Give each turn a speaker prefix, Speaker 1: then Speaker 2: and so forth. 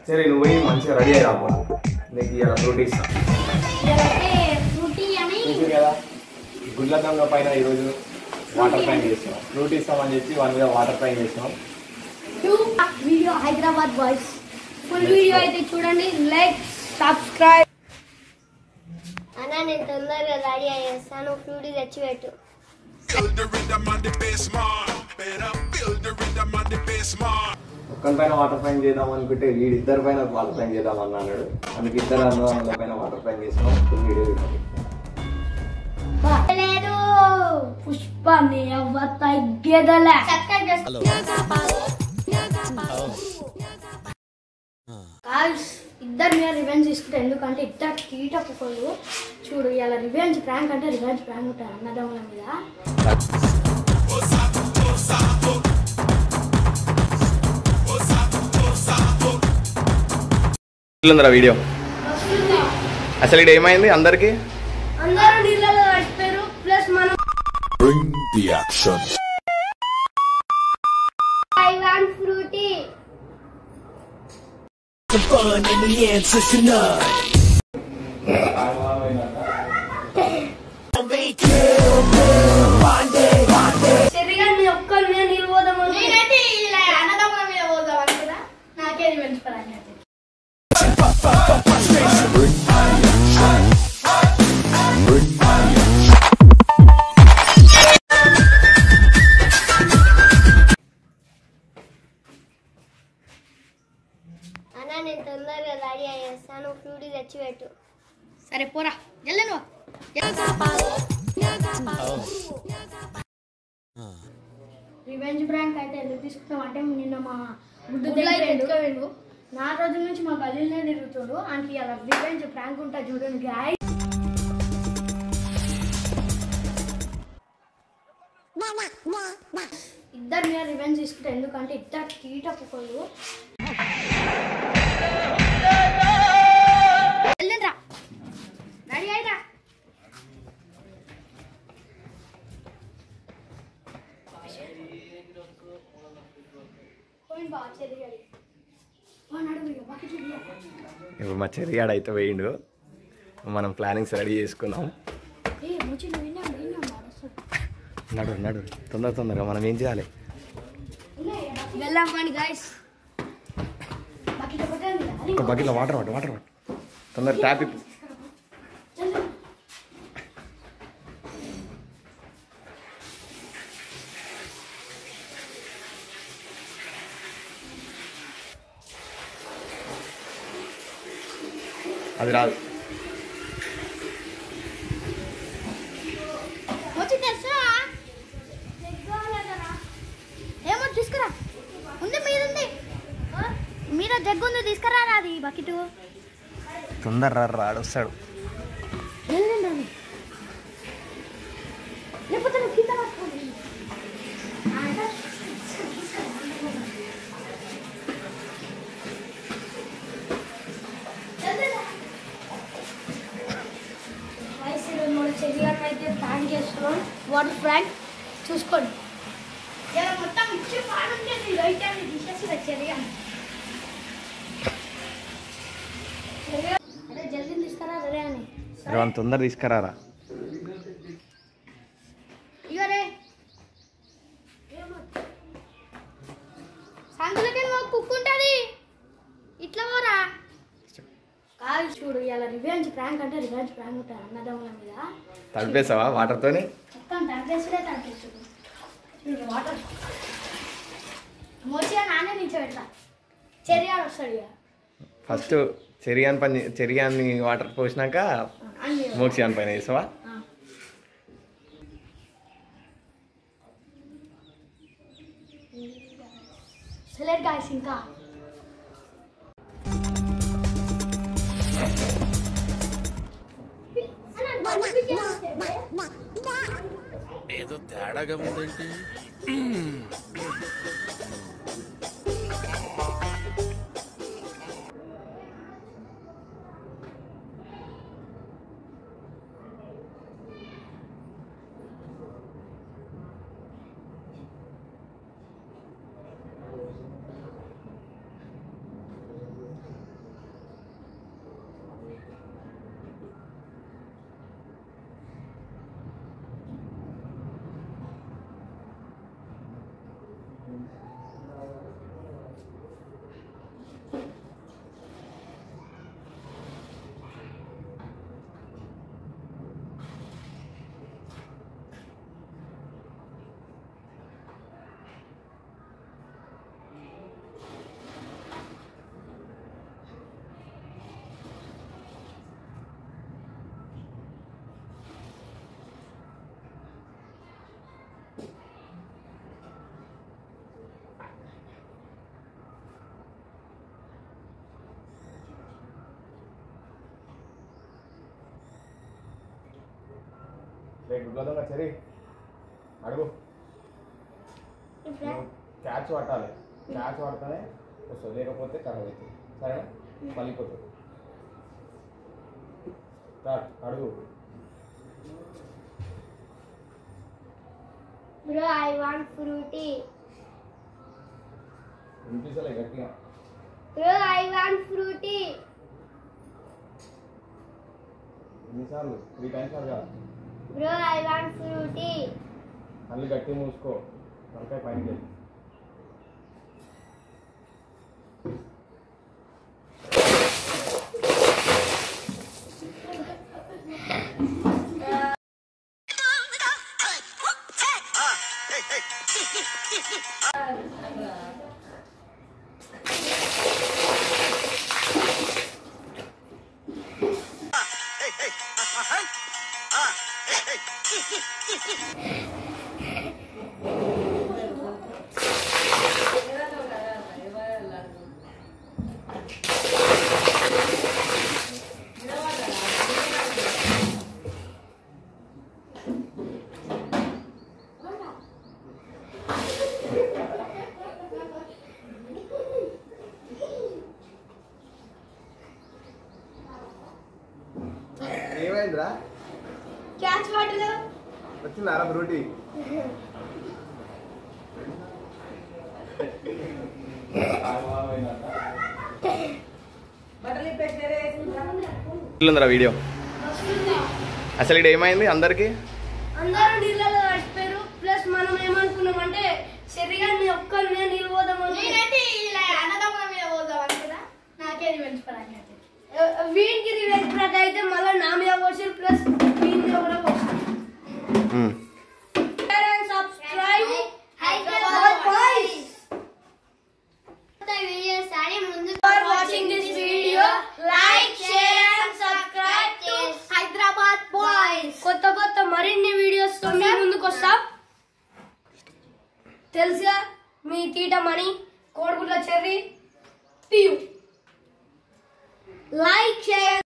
Speaker 1: సరే నువ్వు పోయి మంచిగా రెడీ అయ్యి రాబో నీకు ఇలా ఫ్రూట్ ఇస్తా
Speaker 2: ఫ్రూటీ అని
Speaker 1: చూసారు కదా గుడ్ల దొంగ పైన ఈరోజు వాటర్ పైన చేస్తున్నాం ఫ్రూట్ ఇస్తామని చెప్పి వాళ్ళ మీద వాటర్ పైన చేస్తున్నాం
Speaker 2: two video Hyderabad boys full video అయితే చూడండి లైక్ సబ్స్క్రైబ్
Speaker 3: అన్న నేను తొందరగా రెడీ అయ్యేస్తాను ఫ్రూటీ తెచ్చిపెట్టు
Speaker 4: Build the rhythm on the bass, man. Better build the rhythm on the bass, man.
Speaker 1: ఒక్కరి పైన వాటర్ పైన చేద్దాం అనుకుంటే వీడిద్దరి పైన వాటర్ పైన చేద్దాం అన్నాడు అందుకే ఇద్దరు అన్నదమ్ముల పైన వాటర్ పైన చేసినాం ఫుల్ వీడియో చూడండి
Speaker 2: లేదు పుష్ప నీ అవ్వ తగ్గేదలే గాయ్స్ ఇద్దరు మీద రివెంజ్ తీసుకుంటే ఎందుకంటే ఇద్దరు కీట కుక్కలు చూడు ఇలా రివెంజ్ ప్రాంక్ అంటే రివెంజ్ ప్రాంక్ ఉంటారు అన్నదమ్ముల మీద
Speaker 1: ఉందిరా వీడియో అసలు ఇక్కడ ఏమైంది అందరికి
Speaker 2: అందరూ నీళ్ళలో పడిపోయారు ప్లస్ మనం
Speaker 4: Bring the action.
Speaker 3: I want Frooti
Speaker 2: సరిగా మీ ఒక్కరి మీద నీళ్ళు పోదాం నేనైతే ఇలా అన్నదమ్ముల మీద పోదాం అనుకున్నా నాకే రివెంజ్ ప్రాంక్ అయితే
Speaker 3: అన్న నేను తొందరగా రెడీ అయ్యేస్తాను ఫ్రూటీ తెచ్చిపెట్టు
Speaker 2: సరే పోరా జల్లి నువ్వు రివెంజ్ బ్రాంక్ అయితే ఎందుకు తీసుకున్నాం అంటే నిన్న మా గుడ్డు దగ్గర నా రోజు నుంచి మా గల్లీలోనే తిరుగుతాడు అంటే అలా రివెంజ్ ప్రాంక్ ఉంటా చూడండి గాయ ఇద్దరు మీద రివెంజ్ తీసుకుంటే ఎందుకంటే ఇద్దరు కీట కుక్కలు వెళ్ళండ్రా రెడీ అయిరా పోయింది బాగా చెరిగాలి నడుగు ఇక బకెట్ ఇయ్య.
Speaker 1: ఇప్పుడు మా చెరిగాడు అయితే వేయండు మనం ప్లానింగ్స్ రెడీ చేసుకున్నాం
Speaker 2: ఏ ముచ్చి నువ్వు విన్నాం విన్నాం అరసడు
Speaker 1: నడు నడు తొందర తొందరగా మనం ఏం చేయాలి
Speaker 2: వెళ్దాం పని గాయస్ బకెట్ ఒకటే ఉంది కదా, అది
Speaker 1: ఒక బకెట్లో వాటర్ వాటర్ వాటర్ వాటర్ తొందర ట్యాప్ ఇప్పు.
Speaker 2: చల్లు.
Speaker 1: అది రాదు
Speaker 2: వచ్చి తెలుసా ఏమో తీసుకురా ఉంది మీద ఉంది మీద జగ్గు ఉంది తీసుకురా అది బకెట్
Speaker 1: తొందర రాడు వస్తాడు
Speaker 2: వెళ్ళండి లేకపోతే నువ్వు కింద పట్టుకోండి చెరియాన్ని అయితే ప్లాన్ చేస్తున్నాం వాటర్ ఫ్రాంక్ చూసుకోండి ఇలా మొత్తం ఇచ్చి పాడుండేది రైట్ అని తీసేసి చెరియా అదే జల్దీ తీసుకురా సరే అని
Speaker 1: రేవంత్ తొందర తీసుకురారా
Speaker 2: ఇగరే సందులకి మాకు కుక్కు ఉంటుంది ఇట్లా పోరా కాదు చూడు ఇలా రివెంజ్ ప్రాంక్ అంటే రివెంజ్ ప్రాంక్ ఉంటుంది అన్నదమ్ముల మీద
Speaker 1: తడిపేసావా వాటర్తోని
Speaker 2: మొత్తం తడిపేసుడే తడిపేసుడు చూడు వాటర్ మోచిగా నానే నుంచి పెడతా చెరియాడు వస్తాడు ఇక
Speaker 1: ఫస్ట్ చెరియాన్ పని చెరియాన్ని వాటర్ పోసినాక
Speaker 2: అన్ని
Speaker 1: మోక్షాన్ పైన వేసావా
Speaker 2: సెలెక్ట్ గాయస్ ఇంకా
Speaker 4: ఏదో తేడాగా ఉందేంటి
Speaker 1: రేపు గుడ్లదొంగ చెరి అడుగు నువ్వు క్యాచ్ పట్టాలి క్యాచ్ పడితేనే వస్తుంది లేకపోతే ఖరాబ్ అవుతుంది సరేనా పలిపోతుంది స్టార్ట్ అడుగు
Speaker 3: బ్రో ఐ వాంట్ ఫ్రూటీ
Speaker 1: వినిపించలే గట్టిగా
Speaker 3: బ్రో ఐ వాంట్ ఫ్రూటీ
Speaker 1: ఎన్నిసార్లు త్రీ టైమ్స్ కాదు కదా
Speaker 3: బ్రో ఐ వాంట్ ఫ్రూటీ
Speaker 1: కళ్ళు గట్టి మూసుకో తలకాయ పైన లేదు ఏమైందిరా
Speaker 3: క్యాచ్ వాటర్
Speaker 1: వచ్చిందారా బ్రూటీ ఉందిరా వీడియో అసలు ఇక్కడ ఏమైంది అందరికి
Speaker 3: అందరూ నీళ్ళలో పడిపోయారు ప్లస్ మనం ఏమనుకున్నామంటే సరిగా నీ ఒక్కరినే నీళ్ళు పోదామని
Speaker 2: నేనైతే ఇలా అన్నదమ్ముల మీద పోదాం అనుకున్నా నాకే రివెంజ్ పరంగా అయితే.
Speaker 3: వీనికి రివెంజ్ ప్రక అయితే మళ్ళీ నా మీద పోసారు ప్లస్ వీని మీద కూడా పోసారు సబ్స్క్రైబ్
Speaker 2: హైదరాబాద్
Speaker 3: బాయ్స్
Speaker 2: వీడియోస్ అని ముందు
Speaker 3: For watching this video, like, share and subscribe to
Speaker 2: Hyderabad boys
Speaker 3: కొత్త కొత్త మరిన్ని వీడియోస్ తో మీ ముందుకు వస్తాం తెలుసా మీ తీటమణి కోడిగుడ్ల చెర్రీ పియు లైక్ షేర్